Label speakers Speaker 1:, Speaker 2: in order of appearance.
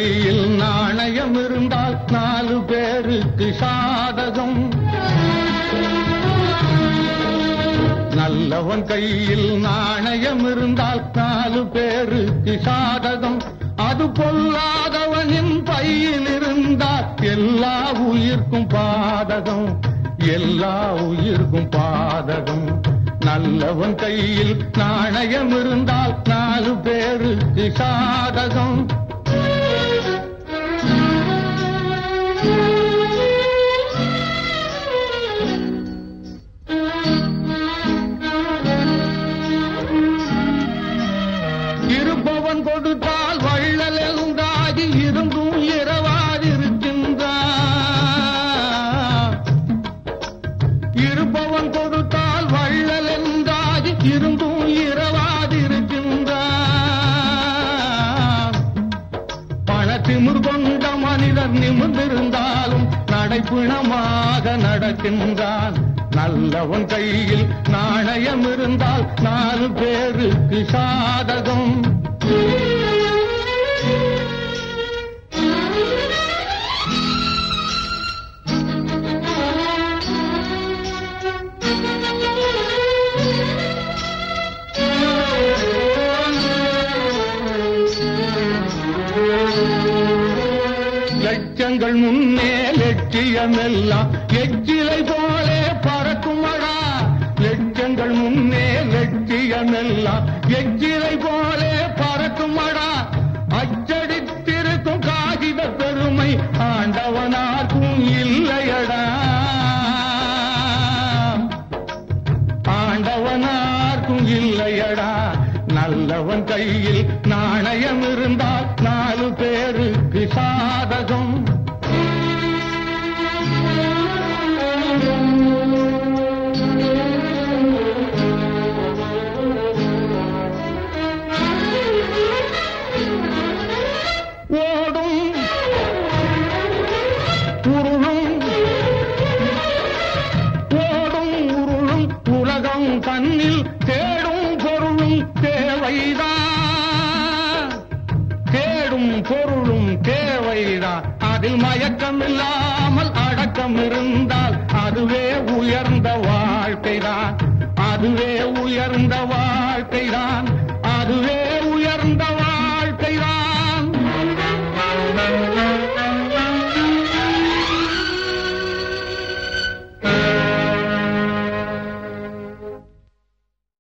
Speaker 1: கையில் நாணயம் இருந்தால் நாலு பேருக்கு சாதகம் நல்லவன் கையில் நாணயம் இருந்தால் நாலு பேருக்கு சாதகம் அது பொல்லாதவனின் பையில் இருந்தால் எல்லா உயிர்க்கும் பாதகம் எல்லா உயிர்க்கும் பாதகம் நல்லவன் கையில் நாணயம் இருந்தால் நாலு பேருக்கு சாதகம் இருப்பவன் கொடுத்தால் வள்ளல் எழுந்தாகி இருந்தும் இரவாதிருக்கின்றான் இருப்பவன் கொடுத்தால் வள்ளல் என்றாகி இருந்தும் இரவாதிருக்கின்றான் பணத்திமிர் கொண்ட மனிதர் நிமிர்ந்திருந்தாலும் நடைப்பிணமாக நடக்கின்றான் நல்லவன் கையில் நாணயம் இருந்தால் நாலு பேருக்கு சாதகம் லட்சங்கள் முன்னே லட்சியம் எல்லாம் எச்சிலை போலே பறக்குமடா லட்சங்கள் முன்னே லட்சியம் எல்லாம் எச்சிலை போலே பறக்குமடா அச்சடித்திருக்கும் காகித பெருமை ஆண்டவனாக்கும் இல்லையடா ஆண்டவனார்க்கும் இல்லையடா நல்லவன் கையில் நாணயம் இருந்தால் நாலு பேருக்கு சாதகம் ஓடும் உருளும் ஓடும் உருளும் உலகம் தன்னில் தேடும் பொருளும் தேவைதான் தேடும் பொருளும் தேவைதான் அதில் மயக்கம் இல்லாமல் அடக்கம் இருந்தால் அதுவே உயர்ந்த வாழ்க்கைதான் அதுவே உயர்ந்த வாழ்க்கைதான்